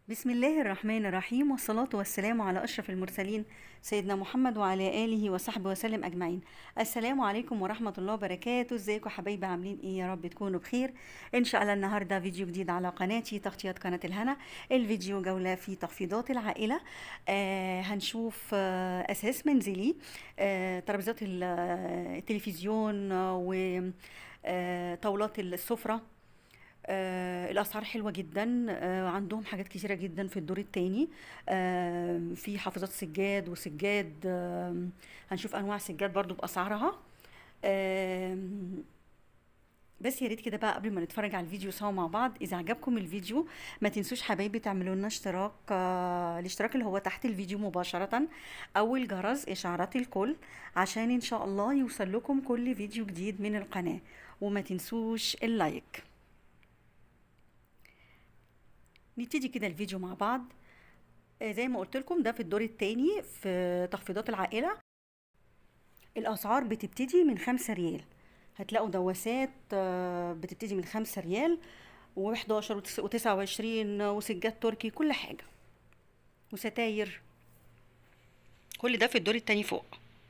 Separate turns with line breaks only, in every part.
بسم الله الرحمن الرحيم والصلاة والسلام على أشرف المرسلين سيدنا محمد وعلى آله وصحبه وسلم أجمعين السلام عليكم ورحمة الله وبركاته ازيكم حبايبي عاملين ايه يا رب تكونوا بخير إن شاء الله النهاردة فيديو جديد على قناتي تغطية قناة الهنا الفيديو جولة في تخفيضات العائلة آه هنشوف آه أساس منزلي آه ترابيزات ال- آه، التلفزيون آه، وطاولات السفرة آه الأسعار حلوة جدا آه عندهم حاجات كتيرة جدا في الدور التاني آه في حافظات سجاد وسجاد آه هنشوف أنواع سجاد برضو بأسعارها آه بس يا ريت كده بقى قبل ما نتفرج على الفيديو سوا مع بعض اذا عجبكم الفيديو ما تنسوش حبايبي تعملوا لنا اشتراك آه الاشتراك اللي هو تحت الفيديو مباشرة او الجرس اشعارات الكل عشان ان شاء الله يوصل لكم كل فيديو جديد من القناة وما تنسوش اللايك نبتدي كده الفيديو مع بعض آه، زي ما قلت لكم ده في الدور التاني في تخفيضات العائلة الأسعار بتبتدي من خمسة ريال هتلاقوا دواسات آه، بتبتدي من خمسة ريال وحداشر وتسعة وعشرين وسجاد تركي كل حاجة وستاير كل ده في الدور التاني فوق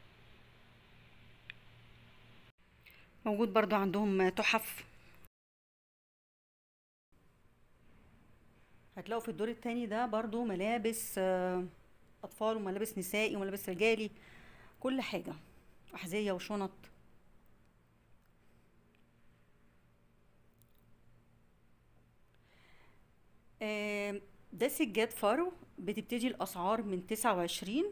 موجود برضو عندهم تحف هتلاقوا في الدور التاني ده برضو ملابس آه، أطفال وملابس نسائي وملابس رجالي كل حاجة أحذية وشنط آه، ده سجاد فرو بتبتدي الأسعار من تسعة وعشرين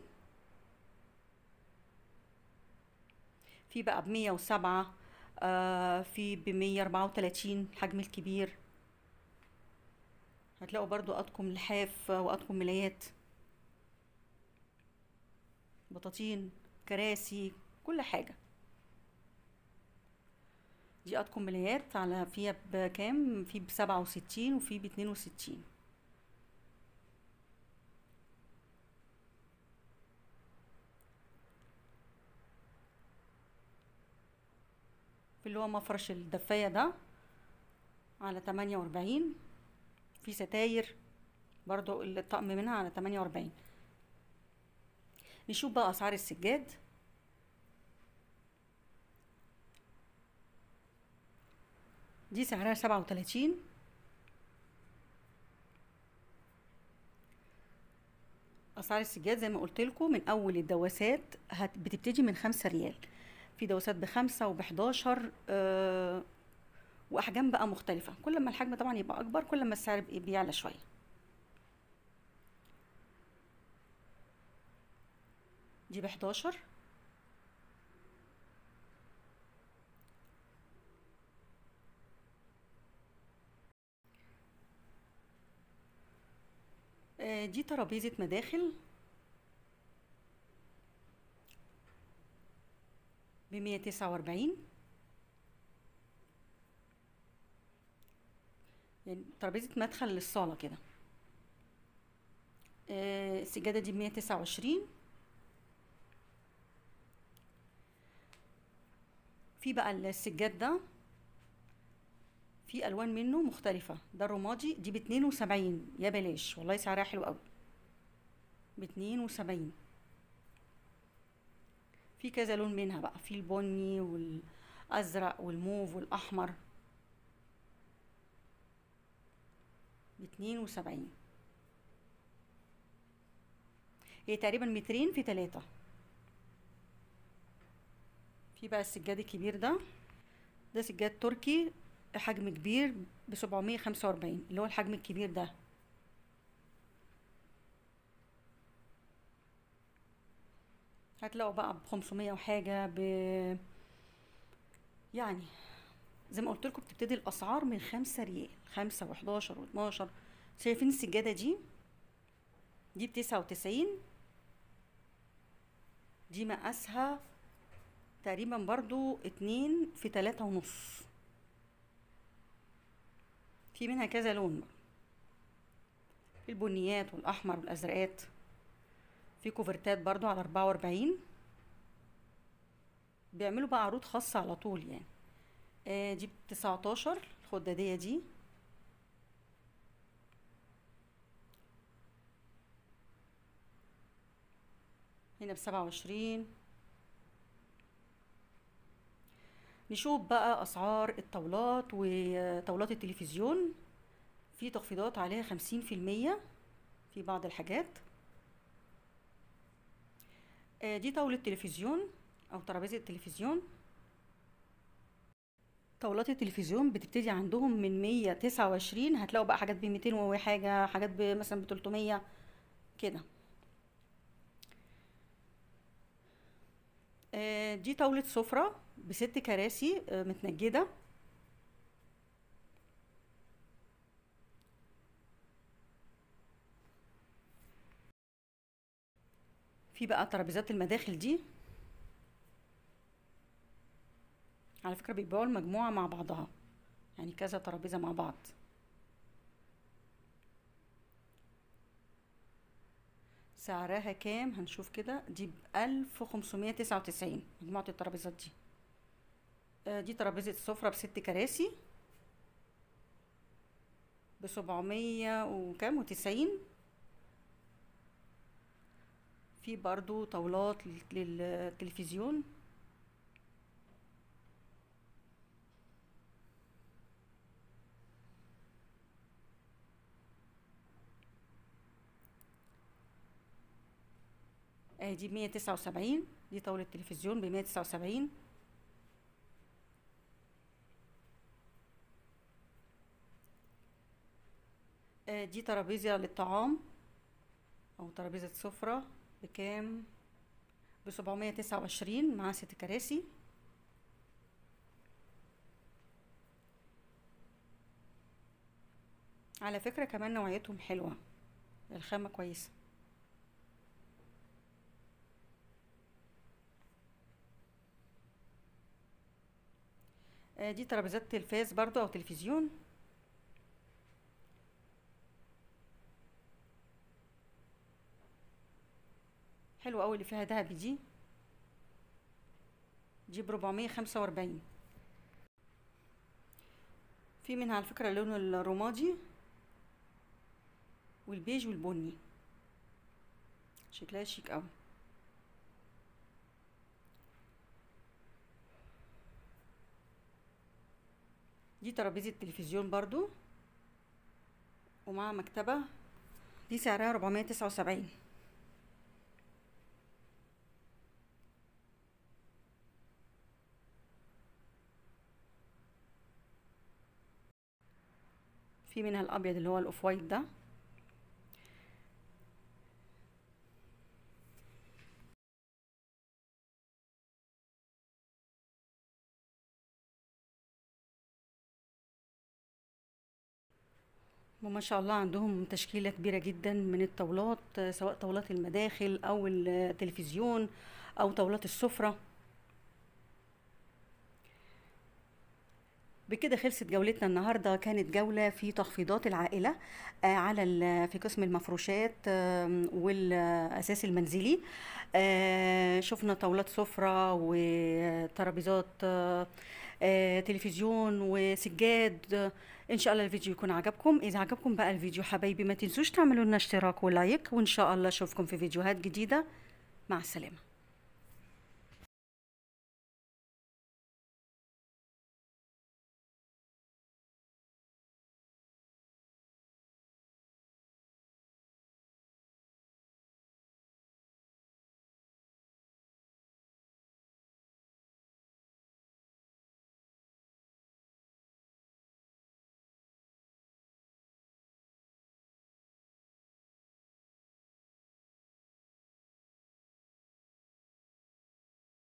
في بقى بمية وسبعة آه، في بمية أربعة وتلاتين الحجم الكبير هتلاقوا برضو أطقم لحاف وأطقم ملايات بطاطين كراسي كل حاجة دي أطقم ملايات على فيها بكام في بسبعة وستين وفي باتنين وستين في اللي هو مفرش الدفاية ده على تمانية وأربعين في ستاير برضو الطقم منها على تمانية وأربعين نشوف بقى أسعار السجاد دي سعرها سبعة وتلاتين أسعار السجاد زي ما قلت لكم من أول الدواسات هت بتبتدي من خمسة ريال في دواسات بخمسة وبحداشر آه وأحجام بقى مختلفة كل ما الحجم طبعا يبقى أكبر كل ما السعر بي- بيعلى شوية دي بحداشر آه، دي ترابيزة مداخل بمية تسعة وأربعين يعني ترابيزة مدخل للصالة كده آه، السجادة دي بمية تسعة وعشرين في بقى السجاد ده في ألوان منه مختلفة ده الرمادي دي باتنين وسبعين يا بلاش والله سعرها حلو أوي باتنين وسبعين في كذا لون منها بقى في البني والأزرق والموف والأحمر باتنين وسبعين هي تقريبا مترين في تلاتة في بقى السجاد الكبير ده ده سجاد تركي حجم كبير بسبعمية خمسة وأربعين اللي هو الحجم الكبير ده هتلاقوا بقى بخمسمية وحاجة ب يعني زي ما قلت لكم بتبتدي الأسعار من خمسة ريال خمسة وحداشر واتناشر شايفين السجادة دي دي بتسعة وتسعين دي مقاسها تقريبا برضو اتنين في تلاتة ونص في منها كذا لون بقى. في البنيات والأحمر والأزرقات في كوفرتات برضو على أربعة وأربعين بيعملوا بقى عروض خاصة على طول يعني آه دي بتسعتاشر الخدادية دي هنا بسبعة وعشرين نشوف بقى أسعار الطاولات وطاولات التلفزيون في تخفيضات عليها خمسين في المية في بعض الحاجات آه، دي طاولة تلفزيون أو ترابيزة تلفزيون طاولات التلفزيون بتبتدي عندهم من مية تسعة وعشرين هتلاقوا بقى حاجات بميتين وحاجة حاجات ب- مثلا بتلتمية كده آه، دي طاولة سفرة بست كراسي آه، متنجدة في بقى ترابيزات المداخل دي على فكرة بيبيعوا المجموعة مع بعضها يعني كذا ترابيزة مع بعض سعرها كام هنشوف كده دي بألف وخمسمية تسعة وتسعين مجموعة الترابيزات دي آه، دي ترابيزة سفرة بست كراسي بسبعمية وكام وتسعين في برضو طاولات لل- للتلفزيون آه، دي بمية تسعة وسبعين دي طاولة تلفزيون بمية تسعة وسبعين آه، دي ترابيزة للطعام أو ترابيزة سفرة بكام بسبعمية تسعة وعشرين مع ست كراسي على فكرة كمان نوعيتهم حلوة الخامة كويسة آه، دي ترابيزات تلفاز برضو أو تلفزيون حلوة أوي اللي فيها دهب دي دي بربعمية خمسة وأربعين في منها على فكرة اللون الرمادي والبيج والبني شكلها شيك أوي دي ترابيزة تلفزيون برضو ومعها مكتبة دي سعرها ربعمية تسعة وسبعين في منها الأبيض اللي هو الأوف وايت ده وما شاء الله عندهم تشكيلة كبيرة جدا من الطاولات آه، سواء طاولات المداخل أو التلفزيون أو طاولات السفرة بكده خلصت جولتنا النهارده كانت جولة في تخفيضات العائلة آه، على ال- في قسم المفروشات آم، والأساس المنزلي آه، شفنا طاولات سفرة وترابيزات آه، آه، تلفزيون وسجاد آه، ان شاء الله الفيديو يكون عجبكم اذا عجبكم بقى الفيديو حبايبي ما تنسوش تعملوا لنا اشتراك ولايك وان شاء الله اشوفكم في فيديوهات جديدة مع السلامة